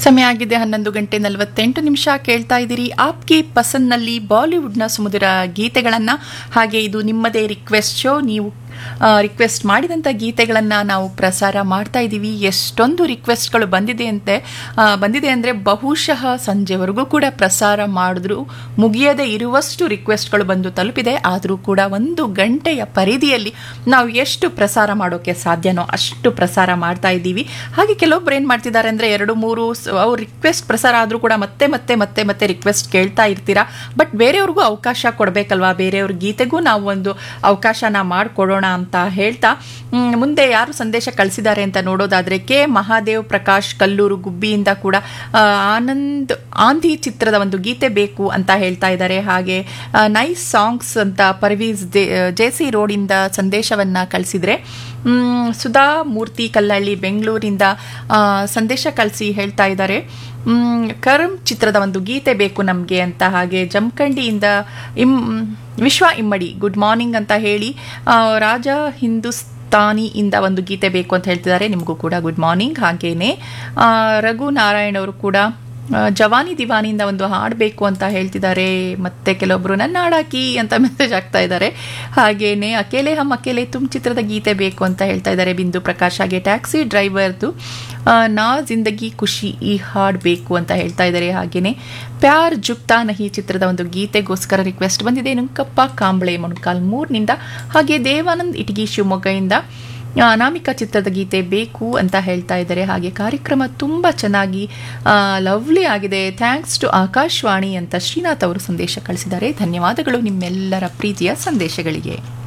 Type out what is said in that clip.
ಸಮಯ ಆಗಿದೆ ಹನ್ನೊಂದು ಗಂಟೆ ನಲವತ್ತೆಂಟು ನಿಮಿಷ ಕೇಳ್ತಾ ಇದ್ದೀರಿ ಆಪ್ಗೆ ಪಸಂದ್ನಲ್ಲಿ ಬಾಲಿವುಡ್ನ ಸುಮಧುರ ಗೀತೆಗಳನ್ನು ಹಾಗೆ ಇದು ನಿಮ್ಮದೇ ರಿಕ್ವೆಸ್ಟ್ ಶೋ ನೀವು ರಿಕ್ವೆಸ್ಟ್ ಮಾಡಿದಂಥ ಗೀತೆಗಳನ್ನು ನಾವು ಪ್ರಸಾರ ಮಾಡ್ತಾ ಇದ್ದೀವಿ ಎಷ್ಟೊಂದು ರಿಕ್ವೆಸ್ಟ್ಗಳು ಬಂದಿದೆ ಅಂತೆ ಆ, ಬಂದಿದೆ ಅಂದರೆ ಬಹುಶಃ ಸಂಜೆವರೆಗೂ ಕೂಡ ಪ್ರಸಾರ ಮಾಡಿದ್ರು ಮುಗಿಯದೇ ಇರುವಷ್ಟು ರಿಕ್ವೆಸ್ಟ್ಗಳು ಬಂದು ತಲುಪಿದೆ ಆದರೂ ಕೂಡ ಒಂದು ಗಂಟೆಯ ಪರಿಧಿಯಲ್ಲಿ ನಾವು ಎಷ್ಟು ಪ್ರಸಾರ ಮಾಡೋಕ್ಕೆ ಸಾಧ್ಯನೋ ಅಷ್ಟು ಪ್ರಸಾರ ಮಾಡ್ತಾ ಇದ್ದೀವಿ ಹಾಗೆ ಕೆಲವೊಬ್ರು ಏನು ಮಾಡ್ತಿದ್ದಾರೆ ಅಂದರೆ ಎರಡು ಮೂರು ಸ- ಅವ್ರ ರಿಕ್ವೆಸ್ಟ್ ಪ್ರಸಾರ ಆದರೂ ಕೂಡ ಮತ್ತೆ ಮತ್ತೆ ಮತ್ತೆ ಮತ್ತೆ ರಿಕ್ವೆಸ್ಟ್ ಕೇಳ್ತಾ ಇರ್ತೀರಾ ಬಟ್ ಬೇರೆಯವ್ರಿಗೂ ಅವಕಾಶ ಕೊಡಬೇಕಲ್ವಾ ಬೇರೆಯವ್ರ ಗೀತೆಗೂ ನಾವು ಒಂದು ಅವಕಾಶನ ಮಾಡಿಕೊಡೋಣ ಅಂತ ಹೇಳ್ತಾ ಮ್, ಮುಂದೆ ಯಾರು ಸಂದೇಶ ಕಳಿಸಿದ್ದಾರೆ ಅಂತ ನೋಡೋದಾದರೆ ಕೆ ಮಹಾದೇವ್ ಪ್ರಕಾಶ್ ಕಲ್ಲೂರು ಗುಬ್ಬಿಯಿಂದ ಕೂಡ ಆ, ಆನಂದ್ ಆಂಧಿ ಚಿತ್ರದ ಒಂದು ಗೀತೆ ಬೇಕು ಅಂತ ಹೇಳ್ತಾ ಇದ್ದಾರೆ ಹಾಗೆ ನೈಸ್ ಸಾಂಗ್ಸ್ ಅಂತ ಪರ್ವೀಸ್ ಜೆ ಸಿ ರೋಡಿಂದ ಸಂದೇಶವನ್ನು ಕಳಿಸಿದರೆ ಮ್, ಸುಧಾ ಮೂರ್ತಿ ಕಲ್ಲಳ್ಳಿ ಬೆಂಗಳೂರಿಂದ ಆ, ಸಂದೇಶ ಕಳಿಸಿ ಹೇಳ್ತಾ ಇದ್ದಾರೆ ಮ್, ಕರ್ಮ್ ಚಿತ್ರದ ಒಂದು ಗೀತೆ ಬೇಕು ನಮಗೆ ಅಂತ ಹಾಗೆ ಜಮಖಂಡಿಯಿಂದ ಇಮ್ ವಿಶ್ವ ಇಮ್ಮಡಿ ಗುಡ್ ಮಾರ್ನಿಂಗ್ ಅಂತ ಹೇಳಿ ಆ, ರಾಜ ಹಿಂದೂಸ್ತಾನಿಯಿಂದ ಒಂದು ಗೀತೆ ಬೇಕು ಅಂತ ಹೇಳ್ತಿದ್ದಾರೆ ನಿಮಗೂ ಕೂಡ ಗುಡ್ ಮಾರ್ನಿಂಗ್ ಹಾಗೇನೆ ಆ, ರಘು ನಾರಾಯಣ್ ಅವರು ಕೂಡ ಆ, ಜವಾನಿ ದಿವಾನಿಯಿಂದ ಒಂದು ಹಾಡಬೇಕು ಅಂತ ಹೇಳ್ತಿದ್ದಾರೆ ಮತ್ತೆ ಕೆಲವೊಬ್ರು ನನ್ನ ಹಾಡಾಕಿ ಅಂತ ಮೆಸೇಜ್ ಆಗ್ತಾ ಇದ್ದಾರೆ ಹಾಗೇನೆ ಅಕೇಲೆ ಹಮ್ ಅಕೇಲೆ ತುಮ್ ಚಿತ್ರದ ಗೀತೆ ಬೇಕು ಅಂತ ಹೇಳ್ತಾ ಇದ್ದಾರೆ ಬಿಂದು ಪ್ರಕಾಶ್ ಹಾಗೆ ಟ್ಯಾಕ್ಸಿ ಡ್ರೈವರ್ದು ಆ, ನಾ ಜಿಂದಗಿ ಖುಷಿ ಈ ಹಾಡು ಬೇಕು ಅಂತ ಹೇಳ್ತಾ ಇದ್ದಾರೆ ಹಾಗೇನೆ ಪ್ಯಾರ್ ಜುಕ್ತಾ ನಹಿ ಚಿತ್ರದ ಒಂದು ಗೀತೆಗೋಸ್ಕರ ರಿಕ್ವೆಸ್ಟ್ ಬಂದಿದೆ ನುಂಕಪ್ಪ ಕಾಂಬಳೆ ಮೊಣಕಾಲ್ ಮೂರ್ನಿಂದ ಹಾಗೆ ದೇವಾನಂದ್ ಇಟಗಿ ಶಿವಮೊಗ್ಗದಿಂದ ಆ, ಅನಾಮಿಕಾ ಚಿತ್ರದ ಗೀತೆ ಬೇಕು ಅಂತ ಹೇಳ್ತಾ ಇದ್ದಾರೆ ಹಾಗೆ ಕಾರ್ಯಕ್ರಮ ತುಂಬ ಚೆನ್ನಾಗಿ ಲವ್ಲಿ ಆಗಿದೆ ಥ್ಯಾಂಕ್ಸ್ ಟು ಆಕಾಶವಾಣಿ ಅಂತ ಶ್ರೀನಾಥ್ ಅವರು ಸಂದೇಶ ಕಳಿಸಿದ್ದಾರೆ ಧನ್ಯವಾದಗಳು ನಿಮ್ಮೆಲ್ಲರ ಪ್ರೀತಿಯ ಸಂದೇಶಗಳಿಗೆ